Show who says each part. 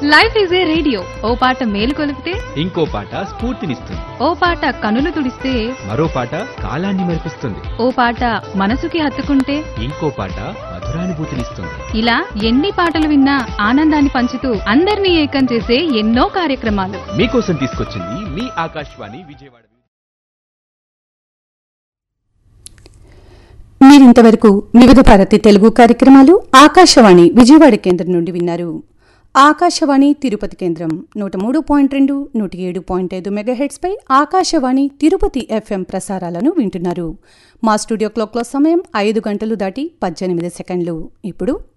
Speaker 1: life is a radio ఓ పాట మేలు కొలిపితే
Speaker 2: ఇంకో పాట స్ఫూర్తినిస్తుంది
Speaker 1: ఓ పాట కనులు తుడిస్తే
Speaker 2: మరో పాట కాలాన్ని మరిపిస్తుంది
Speaker 1: ఓ పాట మనసుకి హత్తుకుంటే
Speaker 2: ఇంకో పాట మధురానుభూతినిస్తుంది
Speaker 1: ఇలా ఎన్ని పాటలు విన్నా ఆనందాన్ని పంచుతూ అందరినీ ఏకం చేసే ఎన్నో కార్యక్రమాలు
Speaker 2: మీకోసం తీసుకొచ్చింది మీ ఆకాశవాణి విజయవాడ
Speaker 3: మీరింతవరకు వివిధ భారతి తెలుగు కార్యక్రమాలు ఆకాశవాణి విజయవాడ కేంద్రం నుండి విన్నారు ఆకాశవాణి తిరుపతి కేంద్రం నూట మూడు పాయింట్ రెండు నూట ఏడు పాయింట్ ఐదు మెగాహెట్స్పై ఆకాశవాణి తిరుపతి ఎఫ్ఎం ప్రసారాలను వింటున్నారు మా స్టూడియో క్లాక్లో సమయం ఐదు గంటలు దాటి పద్దెనిమిది సెకండ్లు ఇప్పుడు